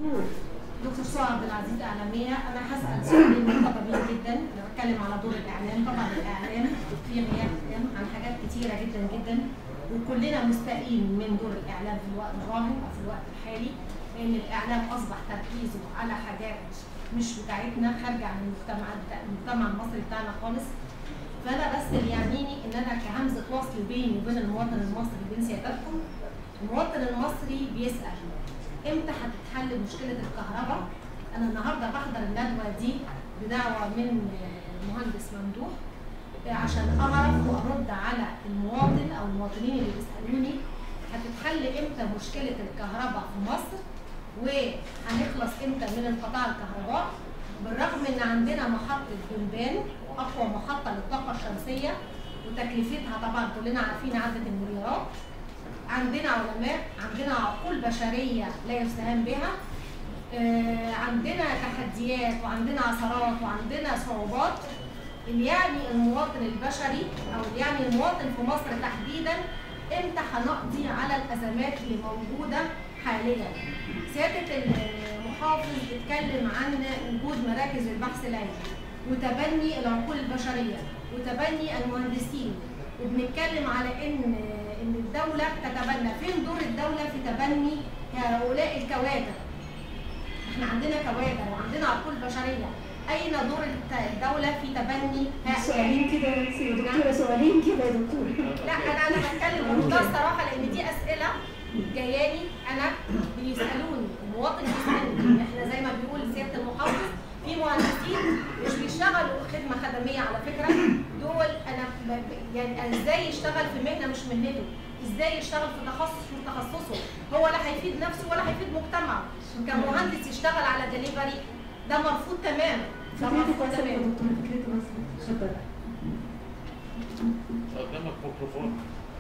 دكتور سعاد عبد العزيز اعلاميه انا هسال سؤالين مرتبطين جدا انا بتكلم على دور الاعلام طبعا الاعلام في غياب تام عن حاجات كتيره جدا جدا وكلنا مستائين من دور الاعلام في الوقت الراهن او في الوقت الحالي لان الاعلام اصبح تركيزه على حاجات مش بتاعتنا خارجه عن المجتمع المجتمع المصري بتاعنا خالص فانا بس اللي يعنيني ان انا كهمزه وصل بيني وبين المواطن المصري بين سيادتكم المواطن المصري بيسال امتى هتتحل مشكله الكهرباء انا النهارده بحضر الندوه دي بدعوه من المهندس ممدوح عشان اعرف وارد على المواطن او المواطنين اللي بيسالوني هتتحل امتى مشكله الكهرباء في مصر وهنخلص امتى من انقطاع الكهرباء بالرغم ان عندنا محطه جنبان اقوى محطه للطاقه الشمسيه وتكلفتها طبعا كلنا عارفين عدد المليارات عندنا علماء عندنا عقول بشريه لا يستهان بها آه، عندنا تحديات وعندنا عثرات وعندنا صعوبات اللي يعني المواطن البشري او اللي يعني المواطن في مصر تحديدا امتى هنقضي على الازمات اللي موجوده حاليا سياده المحافظ اتكلم عن وجود مراكز البحث العلمي وتبني العقول البشريه وتبني المهندسين وبنتكلم على ان ان الدوله تتبنى فين دور الدوله في تبني هؤلاء الكوادر احنا عندنا كوادر وعندنا عقول بشريه اين دور الدوله في تبني سؤالين كده يا دكتوره سؤالين كده يا دكتور لا انا انا بتكلم بمنتهى الصراحه لان دي اسئله جاياني انا بيسالوني المواطن بيسالني احنا زي ما بيقول سياده المحافظ في مهندسين مش بيشتغلوا خدمه خدميه على فكره دول انا ب- يعني أنا ازاي يشتغل في مهنه مش مهنته ازاي يشتغل في تخصص مش تخصصه هو لا هيفيد نفسه ولا هيفيد مجتمعه كمهندس يشتغل على دليفري ده مرفوض تماما ده فكرتك مرفوض وصلت يا تماما دكتور فكرتك وصلت اتفضل قدامك ميكروفون